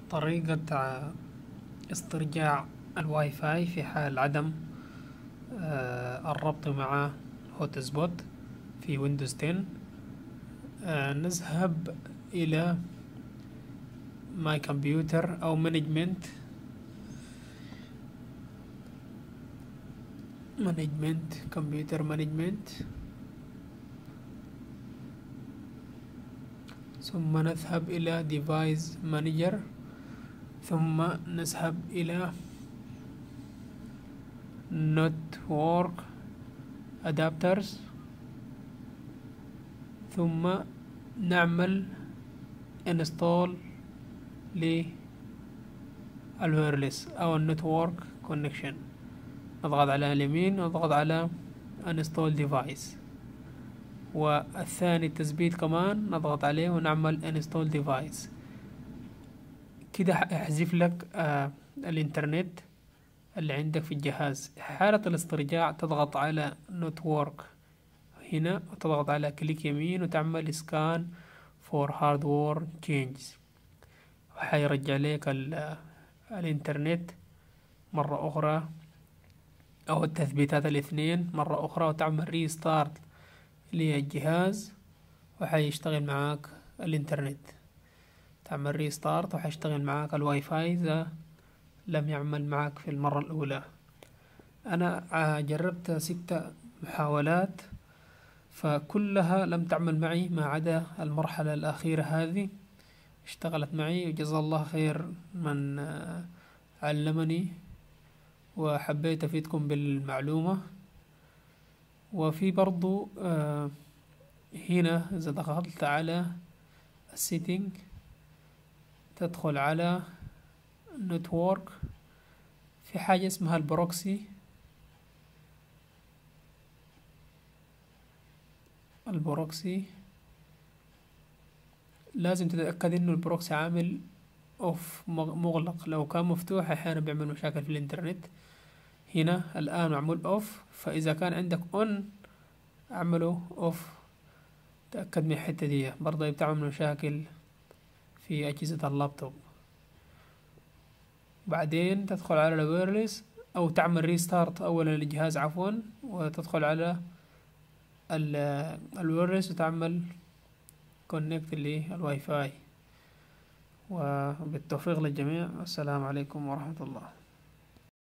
طريقة استرجاع الواي فاي في حال عدم آه، الربط مع هوت سبوت في ويندوز 10 آه، نذهب إلى ماي كمبيوتر أو مانجمنت مانجمنت كمبيوتر مانجمنت ثم نذهب إلى ديفايس مانجر ثم نذهب إلى network adapters ثم نعمل install للويرلس أو النتورك كونكشن نضغط على اليمين ونضغط على install device والثاني التثبيت كمان نضغط عليه ونعمل install device كده يحذف لك آه الانترنت اللي عندك في الجهاز حالة الاسترجاع تضغط على نتورك هنا وتضغط على كليك يمين وتعمل سكان فور هاردوير تشينجز وحيرجع لك الانترنت مرة أخرى أو التثبيتات الاثنين مرة أخرى وتعمل ريستارت للجهاز وحيشتغل معاك الانترنت تعمل ريستارت وحيشتغل معاك الواي فاي إذا لم يعمل معك في المرة الأولى أنا جربت ستة محاولات فكلها لم تعمل معي ما عدا المرحلة الأخيرة هذه اشتغلت معي وجزا الله خير من علمني وحبيت أفيدكم بالمعلومة وفي برضو هنا إذا ضغطت على السيتنج تدخل على نتورك في حاجة اسمها البروكسي البروكسي لازم تتأكد انه البروكسي عامل اوف مغلق لو كان مفتوح احيانا بيعمل مشاكل في الانترنت هنا الان معمول اوف فاذا كان عندك اون اعمله اوف تأكد من الحتة دي برضه بتعمل مشاكل في أجهزة اللابتوب بعدين تدخل على الويرلس أو تعمل ريستارت أولا للجهاز عفوا وتدخل على الويرلس وتعمل كونكت للواي فاي وبالتوفيق للجميع والسلام عليكم ورحمة الله